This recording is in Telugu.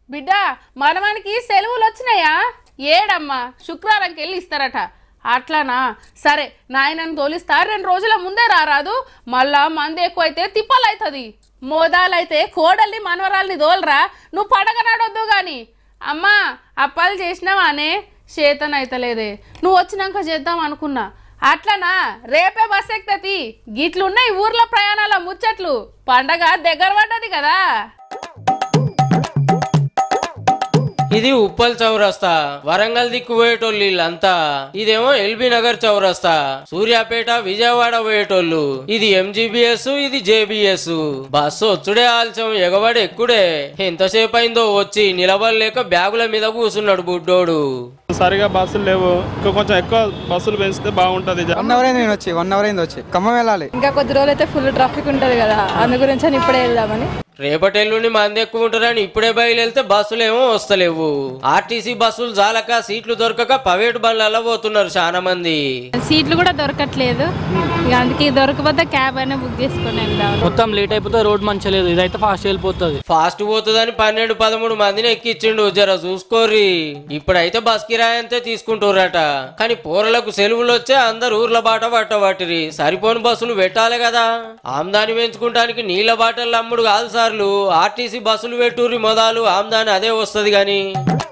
బిడ్డ మనవానికి సెలవులు వచ్చినాయా ఏడమ్మా శుక్రవారంకి వెళ్ళి ఇస్తారట అట్లానా సరే నాయనని తోలిస్తా రెండు రోజుల ముందే రారాదు మళ్ళా మంది ఎక్కువైతే తిప్పలవుతుంది మోదాలైతే కోడల్ని మనవరాల్ని తోలరా నువ్వు పండగ నాడొద్దు గాని అమ్మా అప్పాలు చేసినావానే చేతన అయితలేదే నువ్వు వచ్చినాక చేద్దాం అనుకున్నా అట్లనా రేపే బస్ ఎక్కుతీ గిట్లున్నాయి ఊర్లో ప్రయాణాల ముచ్చట్లు పండగ దగ్గర పడ్డది కదా ఇది ఉప్పల్ చౌరస్తా వరంగల్ దిక్కు పోయేటోళ్ళు వీళ్ళంతా ఇదేమో ఎల్బీ నగర్ చౌరస్తా సూర్యాపేట విజయవాడ పోయేటోళ్ళు ఇది ఎంజీబీఎస్ ఇది జేబీఎస్ బస్సు వచ్చుడే ఆల్చం ఎగబడి ఎక్కుడే ఎంతసేపు అయిందో వచ్చి నిలబడలేక బ్యాగుల మీద కూసున్నాడు బుడ్డోడు సరిగా బస్సులు లేవు ఇంకా కొంచెం ఎక్కువ బస్సులు పెంచితే బాగుంటది వన్ అవర్ అయింది నేను వచ్చి వన్ అవర్ అయింది వచ్చి ఖమ్మం వెళ్ళాలి ఇంకా కొద్ది రోజులు అయితే ఫుల్ ట్రాఫిక్ ఉంటుంది కదా అందు గురించి అని ఇప్పుడే వెళ్దామని రేపటి ఎల్లుండి మంది ఎక్కువ ఉంటారని ఇప్పుడే బయలుదేరితే బస్సులు ఏమో వస్తలేవు ఆర్టీసీ బస్సులు జాలక సీట్లు దొరకక ప్రైవేట్ బండ్లలో పోతున్నారు చాలా మంది సీట్లు కూడా దొరకట్లేదు ఇక అందుకే దొరకపోతే క్యాబ్ అయినా బుక్ చేసుకొని వెళ్దాం మొత్తం లేట్ అయిపోతే రోడ్ మంచిగా లేదు ఇదైతే ఫాస్ట్ వెళ్ళిపోతుంది ఫాస్ట్ పోతుందని పన్నెండు పదమూడు మందిని ఎక్కిచ్చిండు జర చూసుకోర్రి ఇప్పుడైతే బస్ కిరాయి అంతే తీసుకుంటుర్రట కానీ పోరలకు సెలవులు వచ్చే అందరు ఊర్ల బాట పట్టబట్టిరి సరిపోని బస్సులు పెట్టాలి కదా ఆమ్దాని పెంచుకుంటానికి నీళ్ళ బాటలు అమ్ముడు కాదు సార్లు ఆర్టీసీ బస్సులు పెట్టుర్రి మొదలు ఆమ్దాని అదే వస్తుంది గాని